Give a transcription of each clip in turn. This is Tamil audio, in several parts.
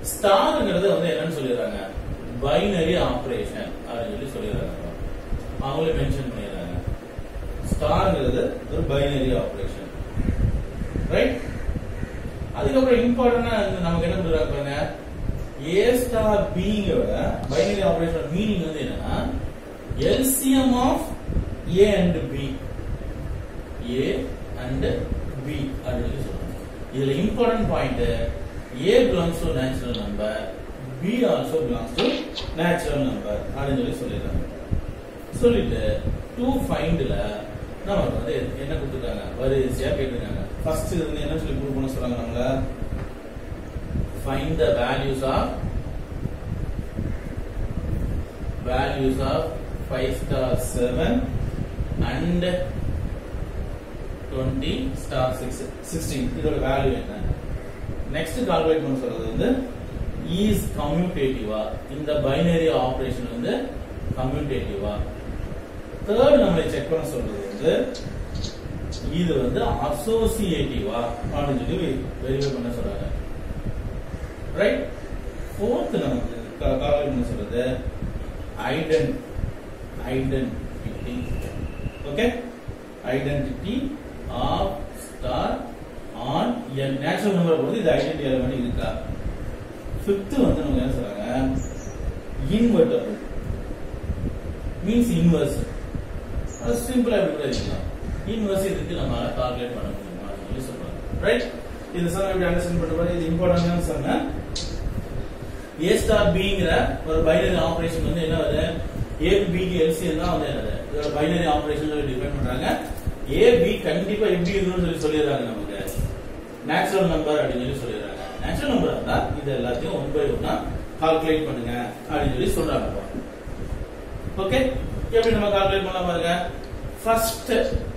ஸ்டார்ங்கிறது வந்து என்னன்னு சொல்லிடுறாங்க பைனரி ஆபரேஷன் அப்படின்னு சொல்லி சொல்லிடுறாங்க அவங்களே மென்ஷன் பண்ணிடுறாங்க ஸ்டார்ங்கிறது ஒரு பைனரி ஆபரேஷன் ரைட் அதுக்கப்புறம் இம்பார்ட்டன்டா நமக்கு என்ன சொல்றாங்க பாருங்க ஏ ஸ்டார் பிங்கிறத பைனரி ஆபரேஷன் மீனிங் வந்து என்னன்னா LCM of A and B A and B அப்படின்னு சொல்றாங்க இதுல important point A belongs to natural number B also belongs to natural number அப்படின்னு சொல்லி சொல்லிடுறாங்க சொல்லிட்டு டூ ஃபைண்ட்ல நமக்கு வந்து என்ன கொடுத்துருக்காங்க வரிசையா கேட்டிருக்காங்க ஃபர்ஸ்ட் இருந்து என்ன சொல்லி ப்ரூவ் பண்ண சொல்றாங்க நம்மள find the values of values of five star seven and twenty star six sixteen இதோட வேல்யூ என்ன நெக்ஸ்ட் கால்குலேட் பண்ண சொல்றது வந்து இஸ் கம்யூட்டேட்டிவா இந்த பைனரி ஆபரேஷன் வந்து கம்யூட்டேட்டிவா தேர்ட் நம்மளை செக் பண்ண சொல்றது வந்து இது வந்து அசோசியேட்டிவா அப்படின்னு சொல்லி வெரிஃபை பண்ண சொல்றாங்க ரைட் ஃபோர்த் நமக்கு கால்குலேட் பண்ண சொல்றது ident identity okay identity of star on N natural நம்பரை பொறுத்து இது ஐடென்டி எலமெண்ட் இருக்கா ஃபிஃப்த் வந்து நமக்கு என்ன சொல்றாங்க இன்வெர்டபிள் மீன்ஸ் இன்வர்ஸ் அது சிம்பிளா எப்படி கூட இருக்கலாம் இன்வர்ஸ் இதுக்கு நம்மளால கால்குலேட் பண்ண முடியுமா சொல்லி சொல்றாங்க ரைட் இது சார் எப்படி அண்டர்ஸ்டாண்ட் பண்ற இது இம்பார்ட்டன்ட் சொன்னேன் ஏ ஸ்டார் பிங்கிற ஒரு பைனரி ஆபரேஷன் வந்து என்ன வருது ஏ பிக்கு எல்சிஎம் தான் வந்து என்னது இதோட பைனரி ஆபரேஷன் டிஃபைன் பண்றாங்க ஏ பி கண்டிப்பா எப்படி இருக்கணும்னு சொல்லி சொல்லிடுறாங்க நமக்கு நேச்சுரல் நம்பர் அப்படின்னு சொல்லி சொல்லிடுறாங்க நேச்சுரல் நம்பர் இருந்தா இது எல்லாத்தையும் ஒன் பை ஒன்னா கால்குலேட் பண்ணுங்க அப்படின்னு சொல்லி சொல்றாங்க ஓகே எப்படி நம்ம கால்குலேட் பண்ணலாம் பாருங்க ஃபர்ஸ்ட்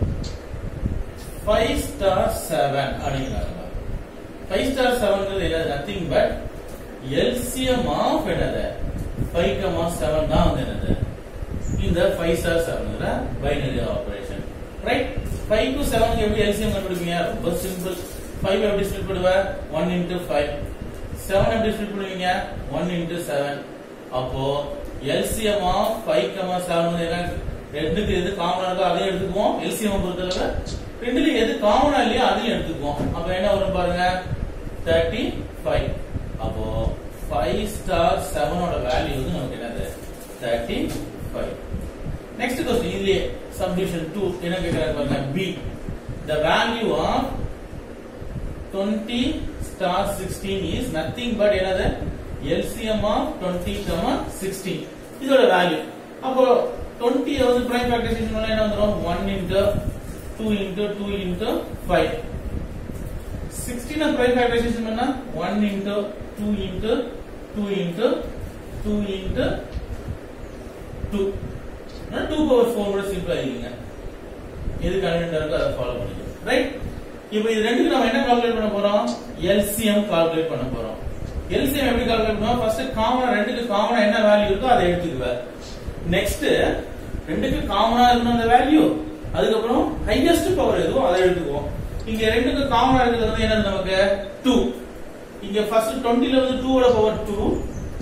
ஃபைவ் ஸ்டார் செவன் அப்படிங்கிறாங்க ஃபைவ் ஸ்டார் செவன்ங்கிறது என்னது நத்திங் பட் எல்சிஎம் ஆஃப் என்னது ஃபைவ் கமா செவன் தான் வந்து என்னது இந்த ஃபைவ் ஸ்டார் செவன்ங்கிற binary operation right five to seven எப்படி எல்சிஎம் கண்டுபிடிப்பீங்க ரொம்ப சிம்பிள் ஃபைவ் எப்படி ஸ்பிளிட் பண்ணுவ ஒன் இன்டூ ஃபைவ் செவன் எப்படி ஸ்பிளிட் பண்ணுவீங்க ஒன் இன்டூ செவன் அப்போ LCM of five comma seven என்ன ரெண்டுக்கு எது காமனா இருக்கோ அதையும் எடுத்துக்குவோம் எல்சிஎம் பொறுத்தளவு ரெண்டுலயும் எது காமனா இல்லையோ அதையும் எடுத்துக்குவோம் அப்ப என்ன வரும் பாருங்க தேர்ட்டி ஃபைவ் அப்போ ஃபைவ் ஸ்டார் செவனோட வேல்யூ வந்து நமக்கு என்னது தேர்ட்டி ஃபைவ் நெக்ஸ்ட் கொஸ்டின் இதுலயே சப்டிவிஷன் டூ என்ன கேட்கறாங்க பாருங்க B the value of twenty star sixteen is nothing but என்னது LCM of twenty comma sixteen இதோட வேல்யூ அப்போ டுவெண்ட்டி வந்து பிரைம் ஃபேக்டரைசேஷன் பண்ணா என்ன வந்துடும் one into two into two into five sixteen prime factorisation பண்ணா one into two into two into two into two two power four கூட சிம்பிளா இருக்கீங்க எது கன்வீனியன்டா இருக்கோ அதை ஃபாலோ பண்ணிக்கணும் ரைட் இப்போ இது ரெண்டுக்கு நம்ம என்ன கால்குலேட் பண்ண போறோம் எல்சிஎம் கால்குலேட் பண்ண போறோம் எல்சிஎம் எப்படி கால்குலேட் பண்ணுவோம் ஃபர்ஸ்ட் காமனா ரெண்டுக்கு காமனா என்ன வேல்யூ இருக்கோ அதை எடுத்துக்குவேன் நெக்ஸ்ட் ரெண்டுக்கு காமனா இருக்கணும் அந்த வேல்யூ அதுக்கப்புறம் ஹையஸ்ட் பவர் எதுவோ அதை எடுத்துக்குவோம் இங்க ரெண்டுக்கு காமனா இருக்கிறது வந்து என்னது நமக்கு 2 இங்க ஃபர்ஸ்ட் 20 ல வந்து 2 ஓட பவர் 2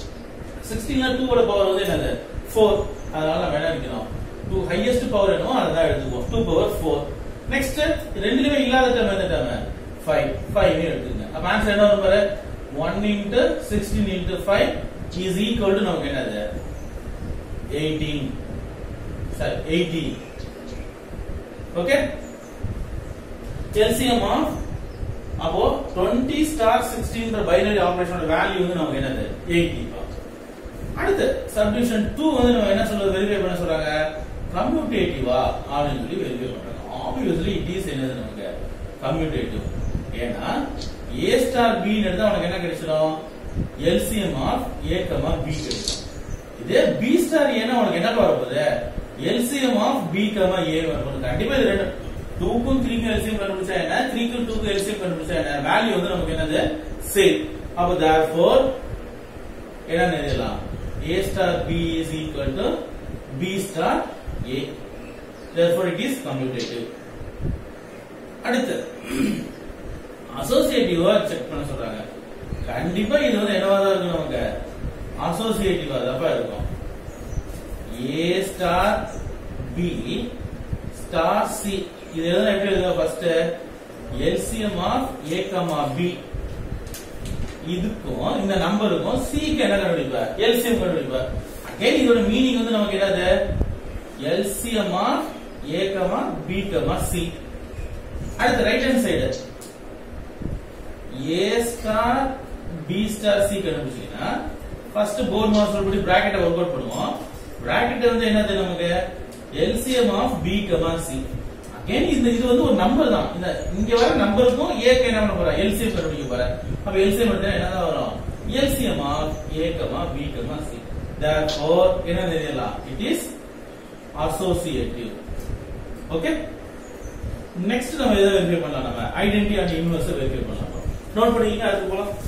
16 ல 2 ஓட பவர் வந்து என்னது 4 அதனால நம்ம என்ன எடுக்கணும் 2 ஹையஸ்ட் பவர் என்னவோ அதை தான் எடுத்துக்குவோம் 2 பவர் 4 நெக்ஸ்ட் ரெண்டுலயுமே இல்லாத டேர்ம் எந்த டேர்ம் 5 5 எடுத்துங்க அப்ப ஆன்சர் என்ன வரும் பாரு 1 into 16 into 5 is equal to நமக்கு என்னது 18 sorry 80 okay LCM of அப்போ 20 ஸ்டார் 16 பைனரி ஆபரேஷனோட வேல்யூ வந்து நமக்கு என்னது 80 அடுத்து சப்டிவிஷன் 2 வந்து நம்ம என்ன சொல்றது வெரிஃபை பண்ண சொல்றாங்க கம்யூட்டேட்டிவா அப்படின்னு சொல்லி வெரிஃபை பண்றாங்க ஆப்வியஸ்லி இட் இஸ் என்னது நமக்கு கம்யூட்டேட்டிவ் ஏன்னா ஏ ஸ்டார் பி எடுத்தா உனக்கு என்ன கிடைச்சிடும் LCM of A comma B கிடைக்கும் இதே பி ஸ்டார் ஏன்னா உனக்கு என்ன வரப்போகுது LCM of B comma A வரப்போகுது கண்டிப்பா இது ரெண்டு டூக்கும் த்ரீக்கும் எல்சிஎம் கண்டுபிடிச்சா என்ன த்ரீக்கும் டூக்கும் எல்சிஎம் கண்டுபிடிச்சா என்ன வேல்யூ வந்து நமக்கு என்னது சேம் அப்ப therefore என்ன எழுதலாம் a star b is equal to b star a therefore it is commutative அடுத்து அசோசியேட்டிவா செக் பண்ண சொல்றாங்க கண்டிப்பா இது வந்து என்னவா தான் இருக்கும் நமக்கு அசோசியேட்டிவா தான் இருக்கும் A star B star C இது எதாவது எப்படி எழுதுவா first LCM of A comma B இதுக்கும் இந்த நம்பருக்கும் சிக்கு என்ன கண்டுபிடிப்ப எல்சிஎம் கண்டுபிடிப்ப அகைன் இதோட மீனிங் வந்து நமக்கு என்னது LCM of A comma B comma C அடுத்து right hand side A star B star C கண்டுபிடிச்சீங்கன்னா ஃபர்ஸ்ட் போர்ட் மாஸ்டர் படி பிராக்கெட்டை ஒர்க் அவுட் பண்ணுவோம் பிராக்கெட் வந்து என்னது நமக்கு LCM of B comma C again இந்த இது வந்து ஒரு நம்பர் தான் இந்த இங்க வர நம்பருக்கும் ஏக்கு என்ன பண்ண போற எல்சிஎம் கண்டுபிடிக்க போற அப்ப எல்சிஎம் எடுத்தா என்னதான் வரும் LCM of A comma B comma C therefore என்ன தெரியலாம் it is associative okay next நம்ம எதை வெரிஃபை பண்ணலாம் நம்ம ஐடென்டி அண்ட் இன்வெர்ஸ் வெரிஃபை பண்ணலாம் நோட் பண்ணிக்கிங்க அடுத்து போலாம்